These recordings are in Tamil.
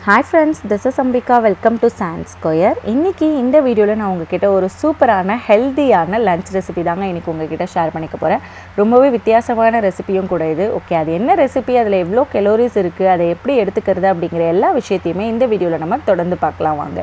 hi friends this is Ambika welcome to Chan's Square இன்றைக்கி இந்த வீடியோவில் நான் உங்ககிட்ட ஒரு சூப்பரான ஹெல்த்தியான லஞ்ச் ரெசிபி தாங்க இன்றைக்கி உங்ககிட்ட ஷேர் பண்ணிக்க போகிறேன் ரொம்பவே வித்தியாசமான ரெசிபியும் கூட இது ஓகே அது என்ன ரெசிபி அதில் எவ்வளோ கெலோரிஸ் இருக்குது அதை எப்படி எடுத்துக்கிறது அப்படிங்கிற எல்லா விஷயத்தையுமே இந்த வீடியோவில் நம்ம தொடர்ந்து பார்க்கலாம் வாங்க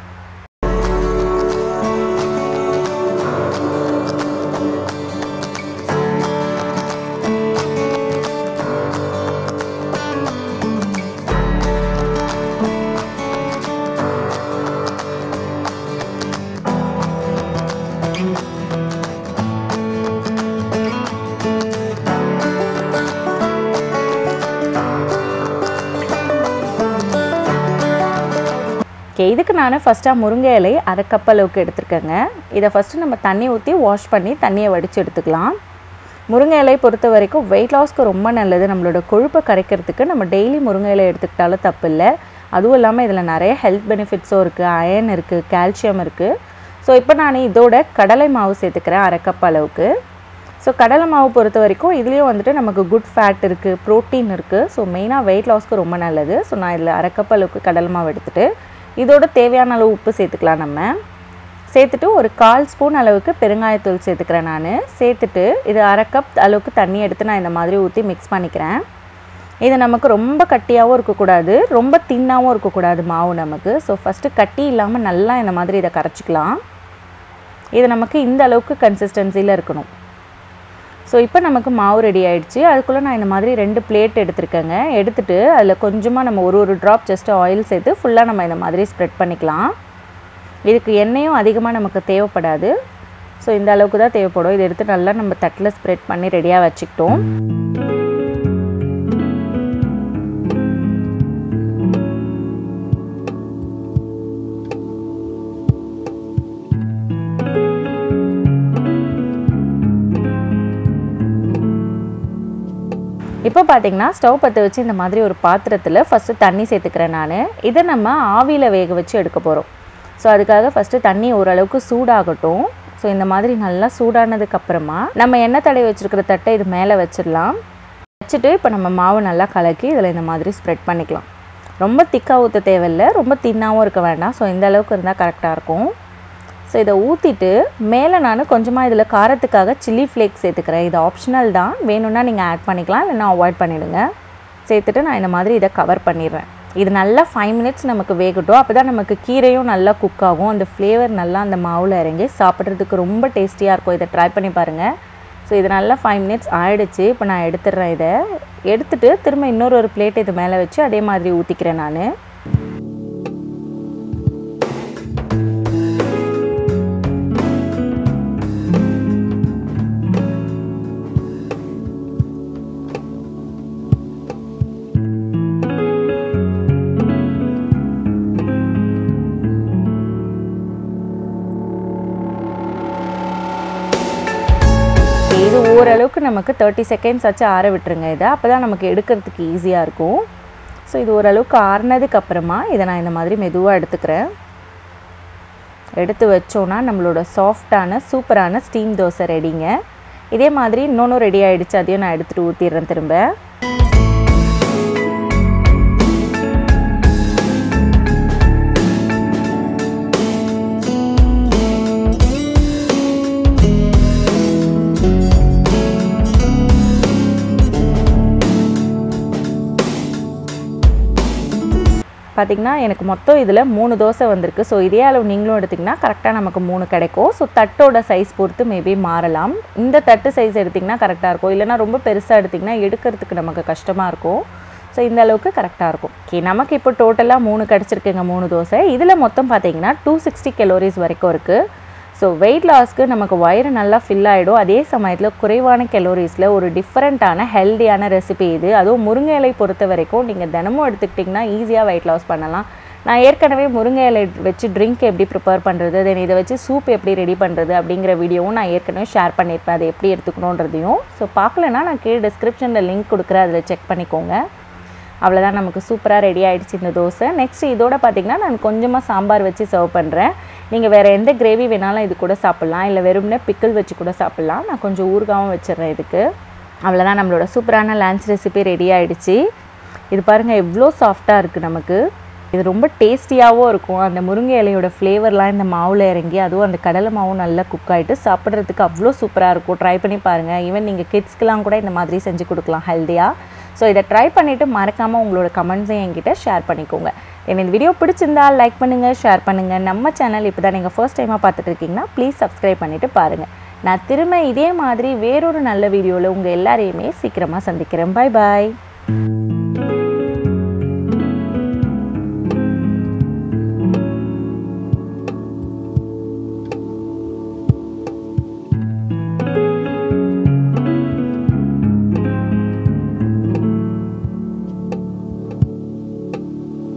ஓகே இதுக்கு நான் ஃபஸ்ட்டாக முருங்கை இலை அரை கப் அளவுக்கு எடுத்துருக்கேங்க இதை ஃபஸ்ட்டு நம்ம தண்ணி ஊற்றி வாஷ் பண்ணி தண்ணியை வடித்து எடுத்துக்கலாம் முருங்கை இலை பொறுத்த வரைக்கும் வெயிட் லாஸ்க்கு ரொம்ப நல்லது நம்மளோட கொழுப்பை கரைக்கிறதுக்கு நம்ம டெய்லி முருங்கை இலை எடுத்துக்கிட்டாலும் தப்பு இல்லை அதுவும் இல்லாமல் இதில் நிறைய ஹெல்த் பெனிஃபிட்ஸும் இருக்குது அயன் இருக்குது கால்சியம் இருக்குது ஸோ இப்போ நான் இதோட கடலை மாவு சேர்த்துக்கிறேன் அரை கப் அளவுக்கு ஸோ கடலை மாவு பொறுத்த வரைக்கும் இதுலேயும் வந்துட்டு நமக்கு குட் ஃபேட் இருக்குது ப்ரோட்டீன் இருக்குது ஸோ மெயினாக வெயிட் லாஸ்க்கு ரொம்ப நல்லது ஸோ நான் இதில் அரை கப் அளவுக்கு கடலை மாவு எடுத்துகிட்டு இதோட தேவையான அளவு உப்பு சேர்த்துக்கலாம் நம்ம சேர்த்துட்டு ஒரு கால் ஸ்பூன் அளவுக்கு பெருங்காயத்தூள் சேர்த்துக்கிறேன் நான் சேர்த்துட்டு இது அரை கப் அளவுக்கு தண்ணி எடுத்து நான் இந்த மாதிரி ஊற்றி மிக்ஸ் பண்ணிக்கிறேன் இது நமக்கு ரொம்ப கட்டியாகவும் இருக்கக்கூடாது ரொம்ப தின்னாகவும் இருக்கக்கூடாது மாவு நமக்கு ஸோ ஃபஸ்ட்டு கட்டி இல்லாமல் நல்லா இந்த மாதிரி இதை கரைச்சிக்கலாம் இது நமக்கு இந்த அளவுக்கு கன்சிஸ்டன்சியில் இருக்கணும் ஸோ இப்போ நமக்கு மாவு ரெடி ஆகிடுச்சு அதுக்குள்ளே நான் இந்த மாதிரி ரெண்டு பிளேட் எடுத்திருக்கேங்க எடுத்துகிட்டு அதில் கொஞ்சமாக நம்ம ஒரு ஒரு ட்ராப் ஜஸ்ட்டு ஆயில் சேர்த்து ஃபுல்லாக நம்ம இந்த மாதிரி ஸ்ப்ரெட் பண்ணிக்கலாம் இதுக்கு எண்ணெயும் அதிகமாக நமக்கு தேவைப்படாது ஸோ இந்த அளவுக்கு தான் தேவைப்படும் இதை எடுத்து நல்லா நம்ம தட்டில் ஸ்ப்ரெட் பண்ணி ரெடியாக வச்சுக்கிட்டோம் இப்போ பார்த்தீங்கன்னா ஸ்டவ் பற்ற வச்சு இந்த மாதிரி ஒரு பாத்திரத்தில் ஃபஸ்ட்டு தண்ணி சேர்த்துக்கிறேன் நான் இதை நம்ம ஆவியில் வேக வச்சு எடுக்க போகிறோம் ஸோ அதுக்காக ஃபஸ்ட்டு தண்ணி ஓரளவுக்கு சூடாகட்டும் ஸோ இந்த மாதிரி நல்லா சூடானதுக்கப்புறமா நம்ம எண்ணெய் தடவை வச்சுருக்கிற தட்டை இது மேலே வச்சிடலாம் வச்சுட்டு இப்போ நம்ம மாவு நல்லா கலக்கி இதில் இந்த மாதிரி ஸ்ப்ரெட் பண்ணிக்கலாம் ரொம்ப திக்காக ஊற்ற தேவையில்லை ரொம்ப தின்னாகவும் இருக்க வேண்டாம் ஸோ இந்த அளவுக்கு இருந்தால் கரெக்டாக இருக்கும் ஸோ இதை ஊற்றிட்டு மேலே நான் கொஞ்சமாக இதில் காரத்துக்காக சில்லி ஃப்ளேக்ஸ் சேர்த்துக்கிறேன் இது ஆப்ஷனல் தான் வேணும்னா நீங்கள் ஆட் பண்ணிக்கலாம் இல்லைன்னா அவாய்ட் பண்ணிவிடுங்க சேர்த்துட்டு நான் இந்த மாதிரி இதை கவர் பண்ணிடுறேன் இது நல்லா ஃபைவ் மினிட்ஸ் நமக்கு வேகட்டும் அப்போ தான் நமக்கு கீரையும் நல்லா குக் ஆகும் அந்த ஃப்ளேவர் நல்லா அந்த மாவில் இறங்கி சாப்பிட்றதுக்கு ரொம்ப டேஸ்டியாக இருக்கும் இதை ட்ரை பண்ணி பாருங்கள் ஸோ இது நல்லா ஃபைவ் மினிட்ஸ் ஆகிடுச்சு இப்போ நான் எடுத்துடுறேன் இதை எடுத்துகிட்டு திரும்ப இன்னொரு ஒரு பிளேட் இது மேலே வச்சு அதே மாதிரி ஊற்றிக்கிறேன் நான் இது ஓரளவுக்கு நமக்கு தேர்ட்டி செகண்ட்ஸ் ஆச்சு ஆற விட்டுருங்க இதை அப்போ தான் நமக்கு எடுக்கிறதுக்கு ஈஸியாக இருக்கும் ஸோ இது ஓரளவுக்கு ஆறினதுக்கு அப்புறமா இதை நான் இந்த மாதிரி மெதுவாக எடுத்துக்கிறேன் எடுத்து வச்சோன்னா நம்மளோட சாஃப்டான சூப்பரான ஸ்டீம் தோசை ரெடிங்க இதே மாதிரி இன்னொன்றும் ரெடி ஆகிடுச்சு அதையும் நான் எடுத்துகிட்டு ஊற்றிடுறேன் திரும்ப பார்த்திங்கன்னா எனக்கு மொத்தம் இதில் மூணு தோசை வந்திருக்கு ஸோ இதே அளவு நீங்களும் எடுத்திங்கன்னா கரெக்டாக நமக்கு மூணு கிடைக்கும் ஸோ தட்டோட சைஸ் பொறுத்து மேபி மாறலாம் இந்த தட்டு சைஸ் எடுத்திங்கன்னா கரெக்டாக இருக்கும் இல்லைனா ரொம்ப பெருசாக எடுத்திங்கன்னா எடுக்கிறதுக்கு நமக்கு கஷ்டமாக இருக்கும் ஸோ இந்த அளவுக்கு கரெக்டாக இருக்கும் ஓகே நமக்கு இப்போ டோட்டலாக மூணு கிடச்சிருக்குங்க மூணு தோசை இதில் மொத்தம் பார்த்திங்கன்னா டூ சிக்ஸ்டி கெலோரிஸ் வரைக்கும் இருக்குது ஸோ வெயிட் லாஸ்க்கு நமக்கு வயிறு நல்லா ஃபில் ஆகிடும் அதே சமயத்தில் குறைவான கெலோரிஸில் ஒரு டிஃப்ரெண்ட்டான ஹெல்த்தியான ரெசிபி இது அதுவும் முருங்கை இலை பொறுத்த வரைக்கும் நீங்கள் தினமும் எடுத்துக்கிட்டிங்கன்னா ஈஸியாக வெயிட் லாஸ் பண்ணலாம் நான் ஏற்கனவே முருங்கை இலை வச்சு ட்ரிங்க் எப்படி ப்ரிப்பேர் பண்ணுறது தென் இதை வச்சு சூப் எப்படி ரெடி பண்ணுறது அப்படிங்கிற வீடியோவும் நான் ஏற்கனவே ஷேர் பண்ணியிருப்பேன் அதை எப்படி எடுத்துக்கணுன்றதையும் ஸோ பார்க்கலன்னா நான் கீழே டிஸ்கிரிப்ஷனில் லிங்க் கொடுக்குறேன் அதில் செக் பண்ணிக்கோங்க அவ்வளோதான் நமக்கு சூப்பராக ரெடி ஆகிடுச்சு இந்த தோசை நெக்ஸ்ட் இதோட பார்த்திங்கன்னா நான் கொஞ்சமாக சாம்பார் வச்சு சர்வ் பண்ணுறேன் நீங்கள் வேறு எந்த கிரேவி வேணாலும் இது கூட சாப்பிட்லாம் இல்லை வெறும்னே பிக்கிள் வச்சு கூட சாப்பிட்லாம் நான் கொஞ்சம் ஊறுகாவும் வச்சிடுறேன் இதுக்கு அவ்வளோதான் நம்மளோட சூப்பரான லன்ச் ரெசிபி ரெடி ஆகிடுச்சு இது பாருங்கள் எவ்வளோ சாஃப்டாக இருக்குது நமக்கு இது ரொம்ப டேஸ்டியாகவும் இருக்கும் அந்த முருங்கை இலையோட ஃப்ளேவர்லாம் இந்த மாவில் இறங்கி அதுவும் அந்த கடலை மாவும் நல்லா குக் ஆகிட்டு சாப்பிட்றதுக்கு அவ்வளோ சூப்பராக இருக்கும் ட்ரை பண்ணி பாருங்கள் ஈவன் நீங்கள் கிட்ஸ்க்கெலாம் கூட இந்த மாதிரி செஞ்சு கொடுக்கலாம் ஹெல்த்தியாக ஸோ இதை ட்ரை பண்ணிவிட்டு மறக்காமல் உங்களோட கமெண்ட்ஸையும் என்கிட்ட ஷேர் பண்ணிக்கோங்க எனக்கு இந்த வீடியோ பிடிச்சிருந்தா லைக் பண்ணுங்கள் ஷேர் பண்ணுங்கள் நம்ம சேனல் இப்போ தான் நீங்கள் ஃபர்ஸ்ட் டைமாக பார்த்துட்டு இருக்கீங்கன்னா ப்ளீஸ் சப்ஸ்கிரைப் பண்ணிவிட்டு பாருங்கள் நான் திரும்ப இதே மாதிரி வேறொரு நல்ல வீடியோவில் உங்கள் எல்லாரையுமே சீக்கிரமாக சந்திக்கிறேன் பாய் பாய்